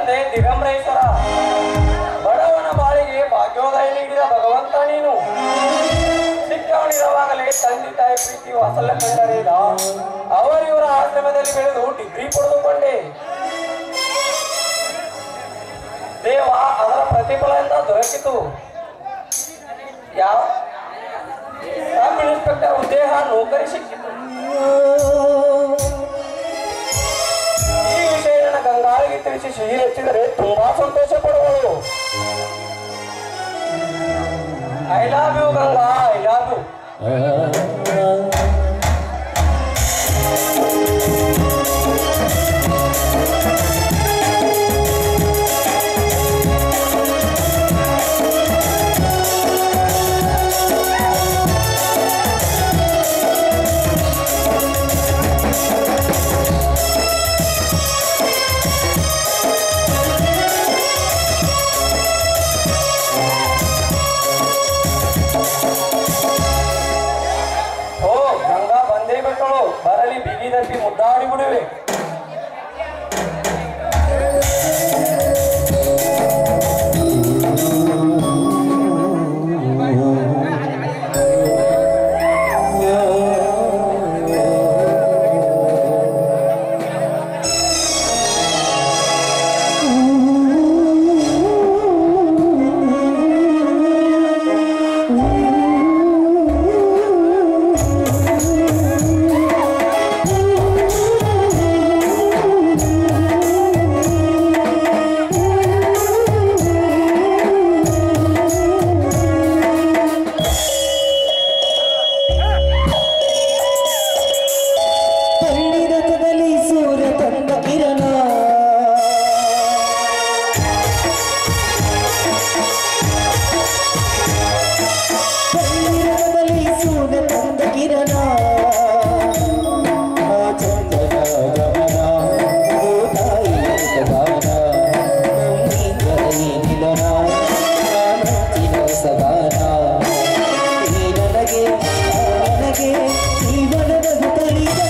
ತಂದೆ ದಿಗಂಬರೇಶ್ವರ ಬಡವನ ಬಾಳಿಗೆ ಭಾಗ್ಯೋದಯ ನೀಡಿದ ಭಗವಂತ ನೀನು ಚಿಕ್ಕವನಿರುವಾಗಲೇ ತಂದೆ ತಾಯಿ ಪ್ರೀತಿ ವಾಸಲ್ಲ ಕಂಡರಿಲ್ಲ ಅವರಿವರ ಆಶ್ರಮದಲ್ಲಿ ಬೆಳೆದು ಡಿಗ್ರಿ ಪಡೆದುಕೊಂಡೆ ದೇವ ಅದರ ಪ್ರತಿಫಲ ಅಂತ ದೊರಕಿತು ಯಾವ ಸಬ್ ಇನ್ಸ್ಪೆಕ್ಟರ್ ಉದ್ದೇಹ ನೌಕರಿ ಸಿಕ್ಕಿತು ಈ ವಿಷಯ ನನ್ನ ಗಂಗಾಳಿಗೆ ತಿಳಿಸಿ ಸಿಹಿ ಹೆಚ್ಚಿದರೆ ತುಂಬಾ ಸಂತೋಷ ಪಡುವಳು I love you Ganga I love you oh Ganga ಬಂದೇ ಬಿಟ್ಟಳು ಬರಲಿ ಬಿಗಿ ದಪ್ಪಿ ಮುದ್ದಾಡಿ ಬಿಡುವೆ ಪಳ್ಳಿರಥದಲ್ಲಿ ಸೂರ್ಯ ತಂದ ಕಿರಣ ಪಳ್ಳಿರಥದಲ್ಲಿ ಸೂರ್ಯ ತಂದ ಕಿರಣ ಆ ಚಂದನ ಗಮನ ಓ ತಾಯಿ ಗಾನ ನಮ್ಮಿಂದಲೇ ನಿಲನ ಆನಂದಿನ ಸದಾನ ಈ ನನಗೆ ಆ ನನಗೆ ಜೀವನದ ಹುತ್ತಲಿದೆ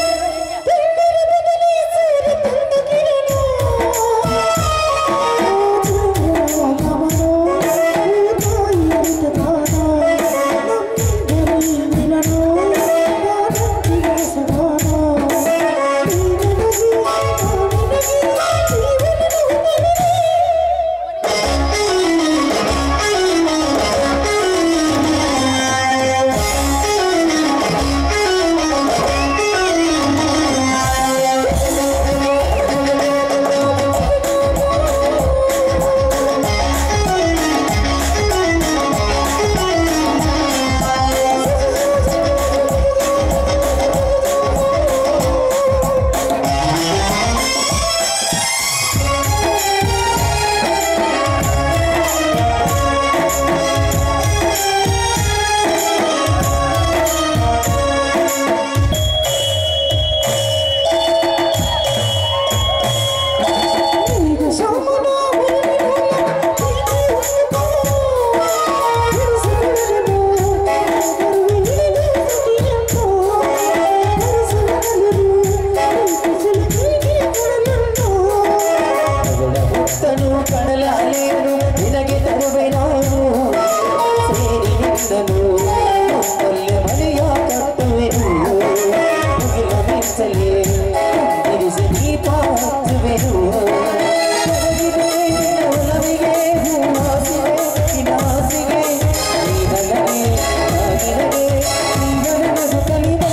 ಭಕ್ತನು ಕಡಲ ಅಲೆಯನು ನಿನಗೆ ತರುವೆ ನಾನು ಸೇರಿ ನಿಂದನು ಒಳ್ಳೆ ಮನೆಯ ಕಟ್ಟುವೆನು ಮುಗಿಲ ಮೆಚ್ಚಲೆ ಇರಿಸಿ ದೀಪ ಹಚ್ಚುವೆನು ಒಲವಿಗೆ ಒಲವಿಗೆ ಹೂವಾಸಿಗೆ ವಿನಾಸಿಗೆ ನೀ ನನಗೆ ನಾ ನಿನಗೆ ಜೀವನ ಬದುಕಲಿದೆ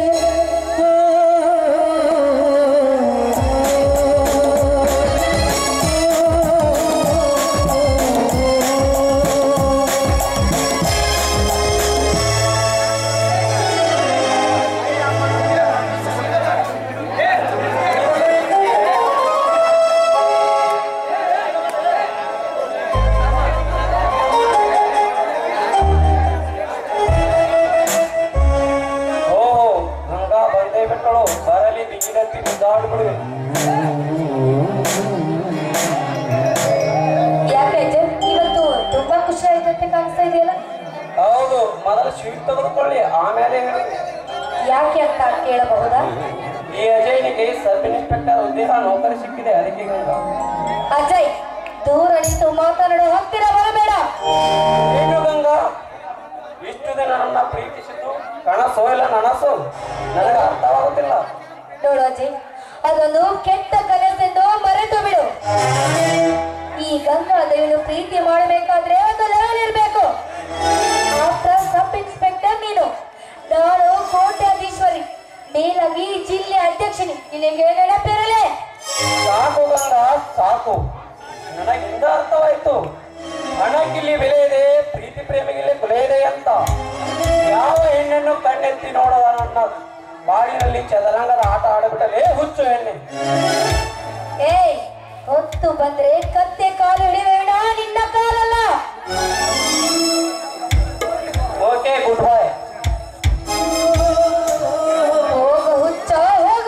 ಓಹೋ ಗಂಗಾ ಬಂದೇ ಬಿಟ್ಟಳು ಬರಲಿ ಬಿಗಿ ದಪ್ಪಿ ಮುದ್ದಾಡಿ ಬಿಡುವೆ ಯಾಕೆ ಅಜ್ಜ ಇವತ್ತು ತುಂಬಾ ಖುಷಿ ಆಯ್ತಂತೆ ಕಾಣಿಸ್ತಾ ಇದೆಯಲ್ಲ ಹೌದು ಮೊದಲು ಸ್ವೀಟ್ ತೆಗೆದುಕೊಳ್ಳಿ ಆಮೇಲೆ ಹೇಳಿ ಯಾಕೆ ಅಂತ ಕೇಳಬಹುದಾ ಈ ಅಜಯ್ನಿಗೆ ಸಬ್ ಇನ್ಸ್ಪೆಕ್ಟರ್ ಉದ್ಯೋಗ ನೌಕರಿ ಸಿಕ್ಕಿದೆ ಅದಕ್ಕೆ ಗಂಗಾ ಅಜಯ್ ದೂರ ನಿಂತು ಮಾತನಾಡೋ ಹತ್ತಿರ ಬರಬೇಡ ಏನು ಗಂಗಾ ಇಷ್ಟು ದಿನ ನನ್ನ ಪ್ರೀತಿಸಿದ್ದು ಕನಸೋ ಇಲ್ಲ ನನಸೋ ನನಗೆ ಅರ್ಥವಾಗುತ್ತಿಲ್ಲ ನೋಡು ಅಜಯ್ ಅದೊಂದು ಕೆಟ್ಟ ಕನಸೆಂದು ಮರೆತು ಬಿಡು ಈ ಗಂಗಾ ದೇವಿಯನ್ನು ಪ್ರೀತಿ ಮಾಡಬೇಕಾದ್ರೆ ಒಂದು ಲೆವೆಲ್ ಇರಬೇಕು ಆಫ್ಟರ್ ಸಬ್ ಇನ್ಸ್ಪೆಕ್ಟರ್ ನೀನು ನಾನು ಕೋಟ್ಯಾಧೀಶ್ವರಿ ಮೇಲಾಗಿ ಈ ಜಿಲ್ಲೆ ಅಧ್ಯಕ್ಷನಿ ನಿನಗೆ ನೆನಪಿರಲೇ ಸಾಕು ಗಂಗಾ ಸಾಕು ನನಗಿಂದ ಅರ್ಥವಾಯ್ತು ಹಣಕ್ಕಿಲ್ಲಿ ಬೆಲೆ ಇದೆ ಪ್ರೀತಿ ಪ್ರೇಮಿಗಿಲ್ಲಿ ಬೆಲೆ ಇದೆ ಅಂತ ಯಾವ ಹೆಣ್ಣನ್ನು ಕಣ್ಣೆತ್ತಿ ನೋಡದ ನನ್ನ ಬಾಳಿನಲ್ಲಿ ಚದರಂಗದ ಆಟ ಆಡಬಿಟ್ಟಲೇ ಹುಚ್ಚು ಹೆಣ್ಣೆ ಏಯ್ ಹೊತ್ತು ಬಂದ್ರೆ ಕತ್ತೆ ಕಾಲು ಹಿಡಿಬೇಡ ನಿನ್ನ ಕಾಲಲ್ಲ ಓಕೆ ಗುಡ್ ಬಾಯ್ ಹೋಗ ಹುಚ್ಚ ಹೋಗ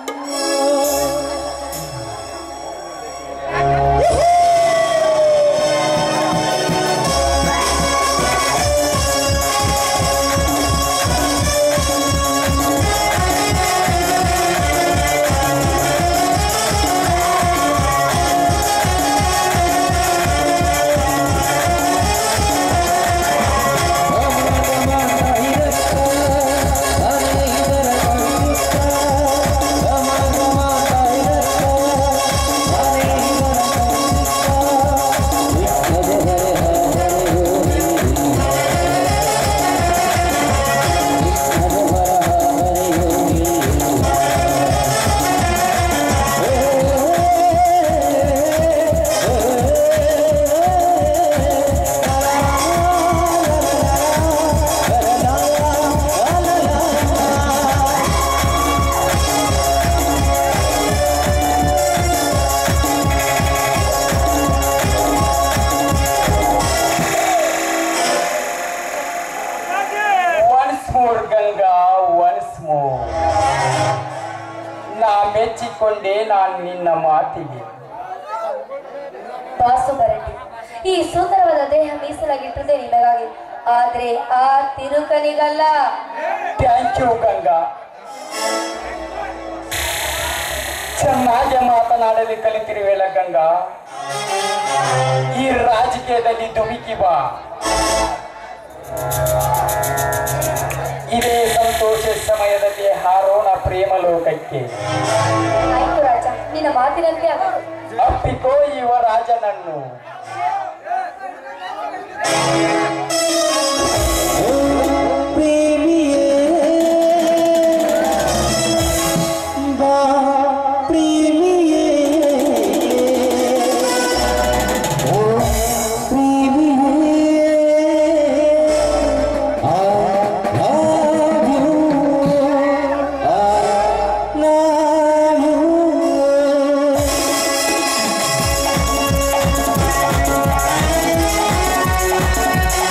once more Ganga once more ನಾ ಮೆಚ್ಚಿಕೊಂಡೆ ನಾನು ನಿನ್ನ ಮಾತಿಗೆ ಬಾಸು ಬರಲಿ ಈ ಸುಂದರವಾದ ದೇಹ ಮೀಸಲಾಗಿಟ್ಟದೆ ನಿನಗಾಗಿ ಆದ್ರೆ ಆ ತಿರುಕನಿಗಲ್ಲ ಥ್ಯಾಂಕ್ ಯು ಗಂಗಾ ಚೆನ್ನಾಗಿ ಮಾತನಾಡಲು ಕಲಿತಿರುವೆಲ್ಲ ಗಂಗಾ ಈ ರಾಜಕೀಯದಲ್ಲಿ ದುಮಿಕಿ ಬಾ ಇದೇ ಸಂತೋಷ ಸಮಯದಲ್ಲಿ ಹಾರೋಣ ಪ್ರೇಮ ಲೋಕಕ್ಕೆ ಆಯ್ತು ರಾಜ ನಿನ್ನ ಮಾತಿನಂತೆ ಆಗು. ಅಪ್ಪಿಕೋ ಯುವ ರಾಜನನ್ನು ಪ್ರೇಮಿಯೇ ಬಾ ಪ್ರೇಮಿಯೇ ಓ ಪ್ರೇಮಿಯೇ I love you I love you ಆ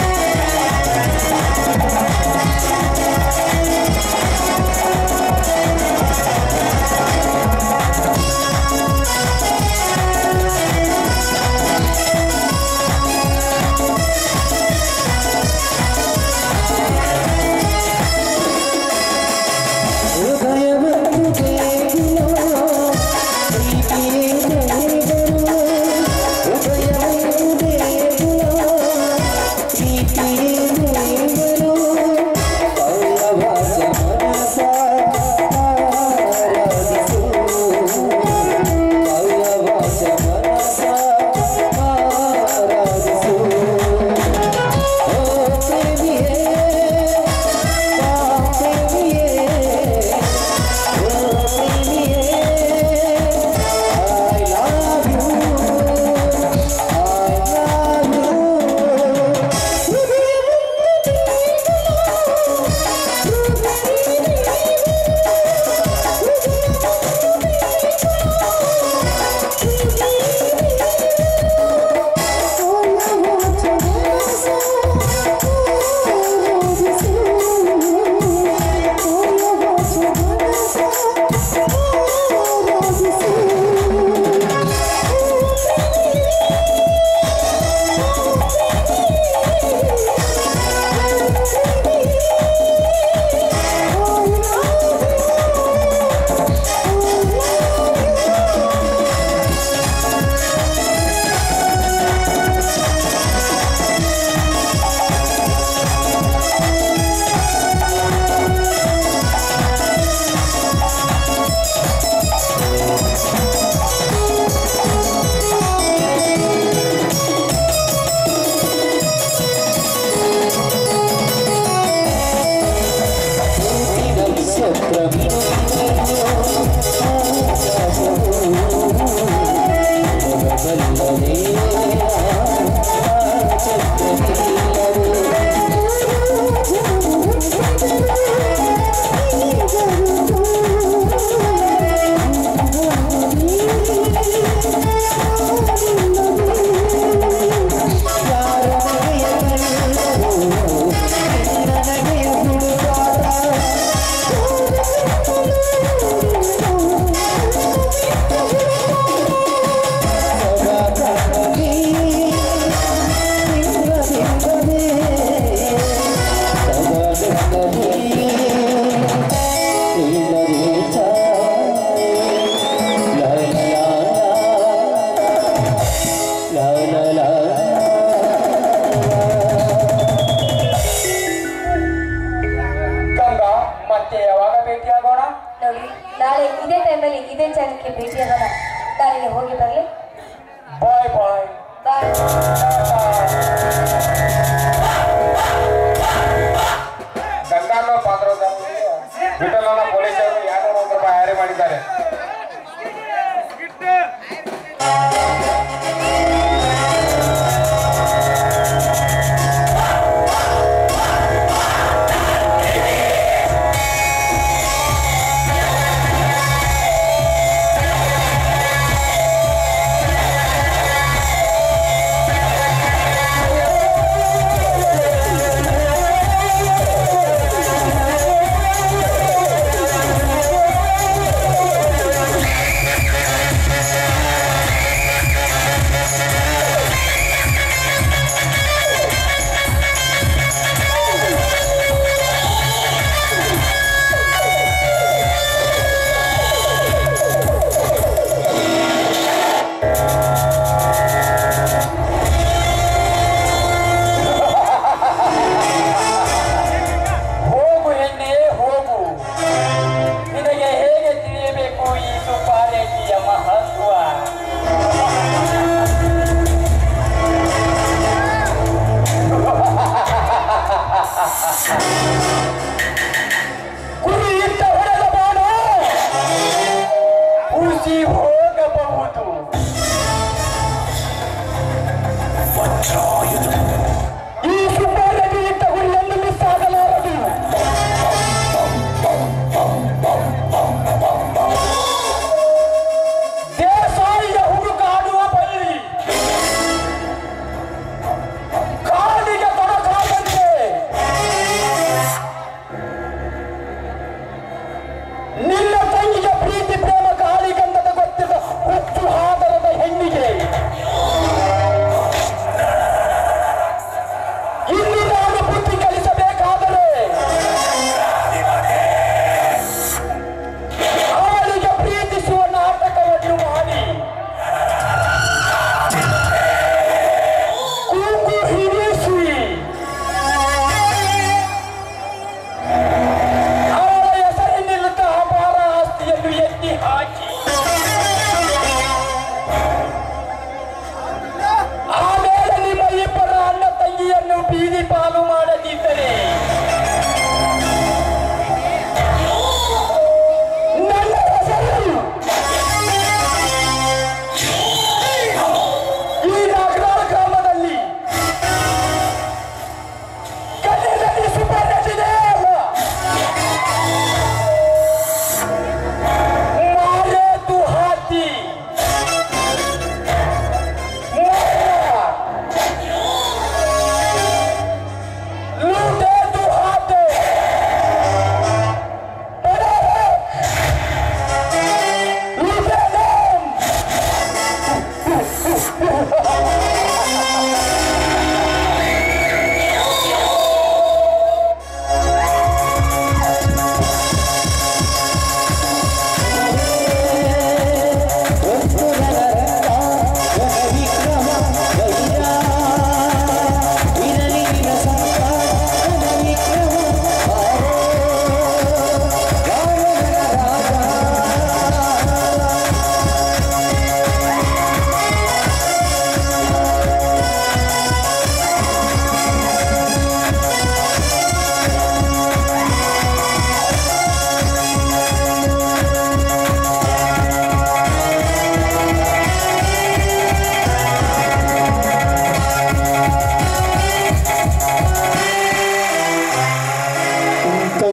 ಬಾಯ್ ಬಾಯ್ ಬಾಯ್ ಗಂಗಾನ ಪಾತ್ರದ ವಿಠಲನ ಪೊಲೀಸರು ಎರಡು ನೂರು ರೂಪಾಯಿ ಹ್ಯಾರಿ ಮಾಡಿದ್ದಾರೆ ಹೋಗು ಹೆಣ್ಣೆ ಹೋಗು ನಿನಗೆ ಹೇಗೆ ತಿಳಿಯಬೇಕು ಈ ಸುಪಾರೇಟಿಯ ಮಹತ್ವ ಗುರಿಯಿಟ್ಟ ಹೊಡೆದ ಬಾಣ ಉಳಿಸಿ ಹೋಗಬಹುದು ಈ ಸುಪಾರೇಟಿ ಇಟ್ಟ ಗುರಿಯನ್ನು ಮಿಸ್ ಆಗಲಾರದು ದೇಸಾಯಿಯ ಹುಡುಕಾಡುವ ಬಳ್ಳಿ ಕಾಲಿಗೆ ತೊಡಕಾದಂತೆ ನಿನ್ನ ತಂಗಿಗೆ ಪ್ರೀತಿ ಪ್ರೇಮ ಕಾಲಿಗಂಧದ ಗೊತ್ತಿದ್ದ ಹುಚ್ಚು ಆದರದ ಹೆಣ್ಣಿಗೆ ಇಲ್ಲಿ ನಾನು ಬುದ್ಧಿ ಕಲಿಸಬೇಕಾದರೆ ಅವಳಿಗೆ ಪ್ರೀತಿಸುವ ನಾಟಕವನ್ನು ಮಾಡಿ ಕೂಗು ಹಿರಿಸಿ ಅವಳ ಹೆಸರಿನಿಲ್ಲದ ಅಪಾರ ಆಸ್ತಿಯನ್ನು ಎತ್ತಿ ಹಾಕಿ ಆಮೇಲೆ ನಿಮ್ಮ ಇಬ್ಬರ ಅಣ್ಣ ತಂಗಿಯನ್ನು ಬೀದಿ ಪಾಲು ಮಾಡದಿದ್ದರೆ ನನ್ನ ಹೆಸರು ಈ ನಾಗರಾಳ ಗ್ರಾಮದಲ್ಲಿ ಕನ್ನಡದಲ್ಲಿ ಸುಪರ್ಣಸಿದೆ ಅಲ್ಲ ಮಾರೇತು ಹಾಕಿ ಲೂಟೇತು ಹಾಕಿ ಲೂಟೇನು